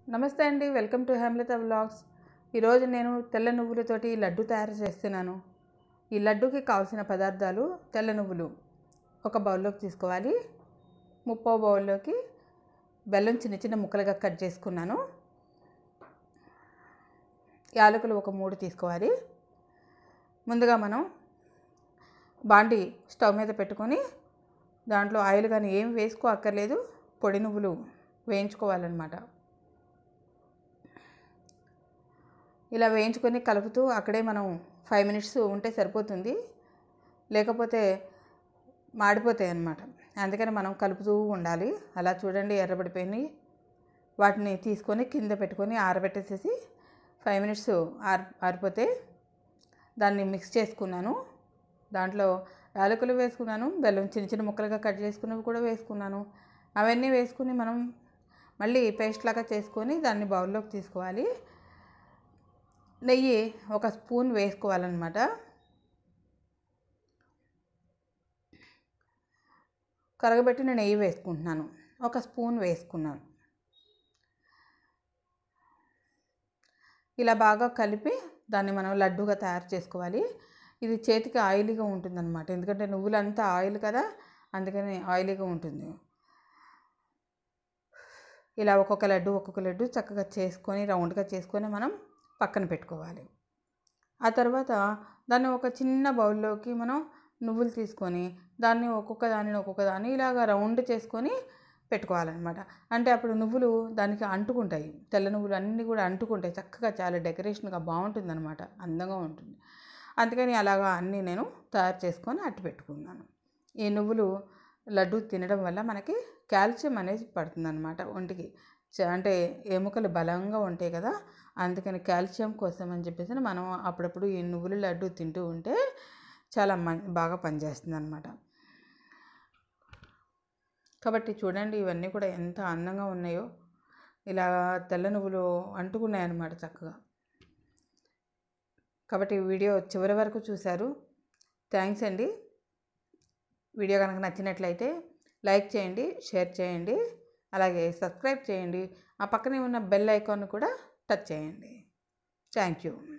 నమస్తే అండి welcome to Hemalatha vlogs ఈరోజు నేను తెల్ల నువ్వులతోటి లడ్డు తయారు చేస్తున్నాను ఈ లడ్డుకి కావాల్సిన పదార్థాలు తెల్ల నువ్వులు ఒక బౌల్లోకి తీసుకోవాలి ముప్పో బౌల్లోకి బెల్లం చిన్న చిన్న ముక్కలుగా కట్ చేసుకున్నాను యాలకులు ఒక మూడు తీసుకోవాలి ముందుగా మనం బాండి స్టవ్ మీద పెట్టుకొని దాంట్లో ఆయిల్ కానీ ఏం వేసుకో అక్కర్లేదు పొడి నువ్వులు వేయించుకోవాలన్నమాట ఇలా వేయించుకొని కలుపుతూ అక్కడే మనం ఫైవ్ మినిట్స్ ఉంటే సరిపోతుంది లేకపోతే మాడిపోతాయి అన్నమాట అందుకని మనం కలుపుతూ ఉండాలి అలా చూడండి ఎర్రబడిపోయినాయి వాటిని తీసుకొని కింద పెట్టుకొని ఆరబెట్టేసేసి ఫైవ్ మినిట్స్ ఆర్ ఆరిపోతే దాన్ని మిక్స్ చేసుకున్నాను దాంట్లో యాలకులు వేసుకున్నాను బెల్లం చిన్న చిన్న ముక్కలుగా కట్ చేసుకున్నవి కూడా వేసుకున్నాను అవన్నీ వేసుకుని మనం మళ్ళీ పేస్ట్ లాగా చేసుకొని దాన్ని బౌల్లోకి తీసుకోవాలి నెయ్యి ఒక స్పూన్ వేసుకోవాలన్నమాట కరగబెట్టిన నెయ్యి వేసుకుంటున్నాను ఒక స్పూన్ వేసుకున్నాను ఇలా బాగా కలిపి దాన్ని మనం లడ్డుగా తయారు చేసుకోవాలి ఇది చేతికి ఆయిలీగా ఉంటుందన్నమాట ఎందుకంటే నువ్వులంతా ఆయిల్ కదా అందుకని ఆయిలీగా ఉంటుంది ఇలా ఒక్కొక్క లడ్డు ఒక్కొక్క లడ్డు చక్కగా చేసుకొని రౌండ్గా చేసుకొని మనం పక్కన పెట్టుకోవాలి ఆ తర్వాత దాన్ని ఒక చిన్న బౌల్లోకి మనం నువ్వులు తీసుకొని దాన్ని ఒక్కొక్క దానిని ఒక్కొక్క దాన్ని ఇలాగ రౌండ్ చేసుకొని పెట్టుకోవాలన్నమాట అంటే అప్పుడు నువ్వులు దానికి అంటుకుంటాయి తెల్ల నువ్వులు అన్నీ కూడా అంటుకుంటాయి చక్కగా చాలా డెకరేషన్గా బాగుంటుందన్నమాట అందంగా ఉంటుంది అందుకని అలాగా అన్నీ నేను తయారు చేసుకొని అట్టు పెట్టుకున్నాను ఈ నువ్వులు లడ్డు తినడం వల్ల మనకి కాల్షియం అనేది పడుతుందన్నమాట ఒంటికి అంటే ఎముకలు బలంగా ఉంటాయి కదా అందుకని కాల్షియం కోసం అని చెప్పేసి మనం అప్పుడప్పుడు ఈ నువ్వుల లడ్డు తింటూ ఉంటే చాలా మం బాగా పనిచేస్తుంది అనమాట కాబట్టి చూడండి ఇవన్నీ కూడా ఎంత అందంగా ఉన్నాయో ఇలా తెల్ల నువ్వులు అంటుకున్నాయి అన్నమాట చక్కగా కాబట్టి వీడియో చివరి వరకు చూశారు థ్యాంక్స్ అండి వీడియో కనుక నచ్చినట్లయితే లైక్ చేయండి షేర్ చేయండి అలాగే సబ్స్క్రైబ్ చేయండి ఆ పక్కనే ఉన్న బెల్ ఐకాన్ కూడా టచ్ చేయండి థ్యాంక్ యూ